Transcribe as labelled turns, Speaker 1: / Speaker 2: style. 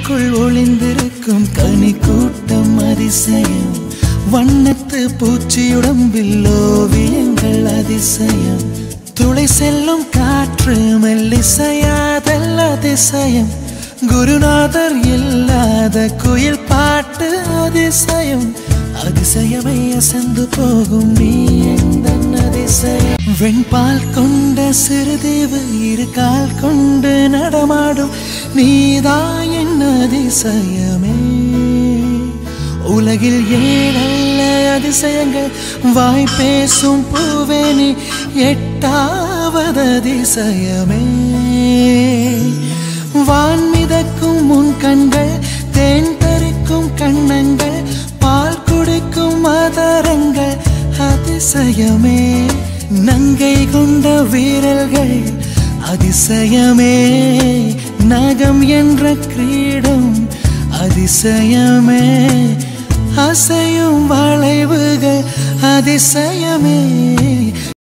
Speaker 1: பூவுக்குள் ஒளிந்திருக்கும் கனி கூட்டம் அதிசயம் வண்ணத்து பூச்சியுடம்பில் ஓவியங்கள் அதிசயம் துளை செல்லும் காற்று மெல்லிசையாதல் அதிசயம் குருநாதர் இல்லாத குயில் பாட்டு அதிசயம் அதிசயமே அசந்து போகும் நீ எந்த அதிசயம் வெண்பால் கொண்ட சிறுதேவு இரு கால் கொண்டு நடமாடும் நீதான் என் அதிசயமே உலகில் ஏழல்ல அதிசயங்கள் வாய் பேசும் பூவேனி எட்டாவது அதிசயமே வான் மிதக்கும் முன் கண்கள் தேன் தரிக்கும் கண்ணங்கள் பால் குடிக்கும் மதரங்கள் அதிசயமே நங்கை கொண்ட வீரர்கள் அதிசயமே நகம் என்ற கிரீடம் அதிசயமே அசையும் வளைவுகள் அதிசயமே